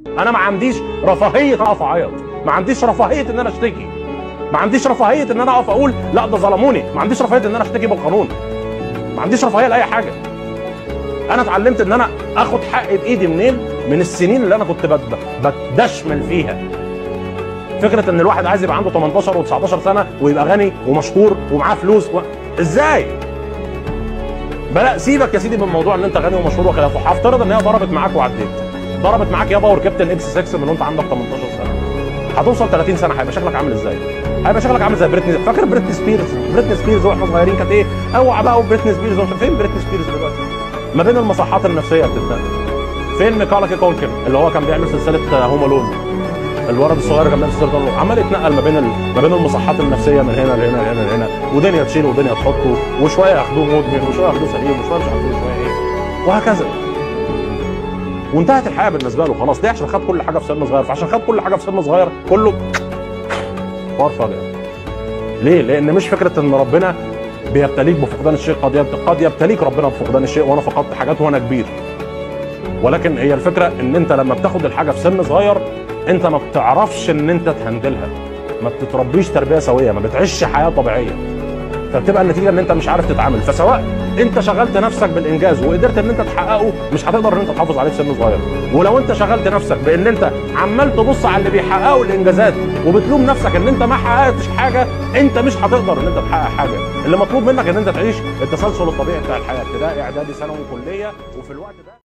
انا ما عنديش رفاهيه اقف اعيط ما عنديش رفاهيه ان انا اشتكي ما عنديش رفاهيه ان انا اقف اقول لا ده ظلموني ما عنديش رفاهيه ان انا اشتكي بالقانون ما عنديش رفاهيه لاي حاجه انا اتعلمت ان انا اخد حقي بايدي منين من السنين اللي انا كنت بت- بتدشمل فيها فكره ان الواحد عايز يبقى عنده 18 و19 سنه ويبقى غني ومشهور ومعاه فلوس و... ازاي بلا سيبك يا سيدي من موضوع ان انت غني ومشهور وخلافه هفترض ان هي ضربت معاك وعديت ضربت معاك يابا وركبت الاكس 6 من وانت عندك 18 سنه هتوصل 30 سنه هيبقى شكلك عامل ازاي؟ هيبقى شكلك عامل زي بريتني فاكر بريتني سبيرز بريتني سبيرز واحنا صغيرين كانت ايه؟ اوعى بقى وبريتني سبيرز ومش فين بريتني سبيرز دلوقتي؟ ما بين المصحات النفسيه بتتنقل فين ميكالكي كولكن اللي هو كان بيعمل سلسله هوم الون الولد الصغير اللي كان بيعمل سلسله هوم عمال يتنقل ما بين ال... ما بين المصحات النفسيه من هنا لهنا لهنا لهنا ودنيا تشيله ودنيا تحطه وشويه ياخدوه مدمن وشويه ياخدوه سليم وشويه مش عارفين شويه ايه وهكذا وانتهت الحياه بالنسبه له خلاص ليه عشان خد كل حاجه في سن صغير فعشان خد كل حاجه في سن صغير كله حوار فجأة ليه؟ لأن مش فكرة إن ربنا بيبتليك بفقدان الشيء قد يبت... قد يبتليك ربنا بفقدان الشيء وأنا فقدت حاجات وأنا كبير ولكن هي الفكرة إن أنت لما بتاخد الحاجة في سن صغير أنت ما بتعرفش إن أنت تهندلها ما بتتربيش تربية سوية ما بتعيش حياة طبيعية فبتبقى النتيجه ان انت مش عارف تتعامل فسواء انت شغلت نفسك بالانجاز وقدرت ان انت تحققه مش هتقدر ان انت تحافظ عليه في سن صغير ولو انت شغلت نفسك بان انت عمال تبص على اللي بيحققوا الانجازات وبتلوم نفسك ان انت ما حققتش حاجه انت مش هتقدر ان انت تحقق حاجه اللي مطلوب منك ان انت تعيش التسلسل الطبيعي بتاع الحياه ابتدائي اعدادي ثانوي كليه وفي الوقت ده